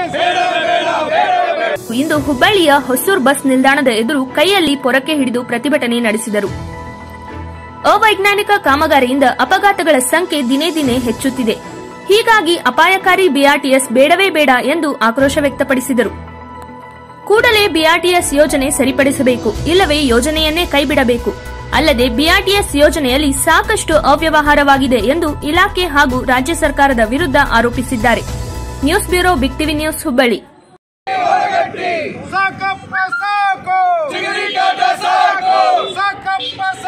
ಇಂದು ಹುಬ್ಬಳ್ಳಿಯ ಹೊಸೂರ್ ಬಸ್ ನಿಲ್ದಾಣದ ಎದುರು ಕೈಯಲ್ಲಿ ಪೊರಕೆ ಹಿಡಿದು ಪ್ರತಿಭಟನೆ ನಡೆಸಿದರು ಅವೈಜ್ಞಾನಿಕ ಕಾಮಗಾರಿಯಿಂದ ಅಪಘಾತಗಳ ಸಂಖ್ಯೆ ದಿನೇ ದಿನೇ ಹೆಚ್ಚುತ್ತಿದೆ ಹೀಗಾಗಿ ಅಪಾಯಕಾರಿ ಬಿಆರ್ಟಿಎಸ್ ಬೇಡವೇ ಬೇಡ ಎಂದು ಆಕ್ರೋಶ ವ್ಯಕ್ತಪಡಿಸಿದರು ಕೂಡಲೇ ಬಿಆರ್ಟಿಎಸ್ ಯೋಜನೆ ಸರಿಪಡಿಸಬೇಕು ಇಲ್ಲವೇ ಯೋಜನೆಯನ್ನೇ ಕೈಬಿಡಬೇಕು ಅಲ್ಲದೆ ಬಿಆರ್ಟಿಎಸ್ ಯೋಜನೆಯಲ್ಲಿ ಸಾಕಷ್ಟು ಅವ್ಯವಹಾರವಾಗಿದೆ ಎಂದು ಇಲಾಖೆ ಹಾಗೂ ರಾಜ್ಯ ಸರ್ಕಾರದ ವಿರುದ್ಧ ಆರೋಪಿಸಿದ್ದಾರೆ news bureau big TV news Hubballi ಸಾಕಪ್ಪ ಸಾಕು ಸಾಕಪ್ಪ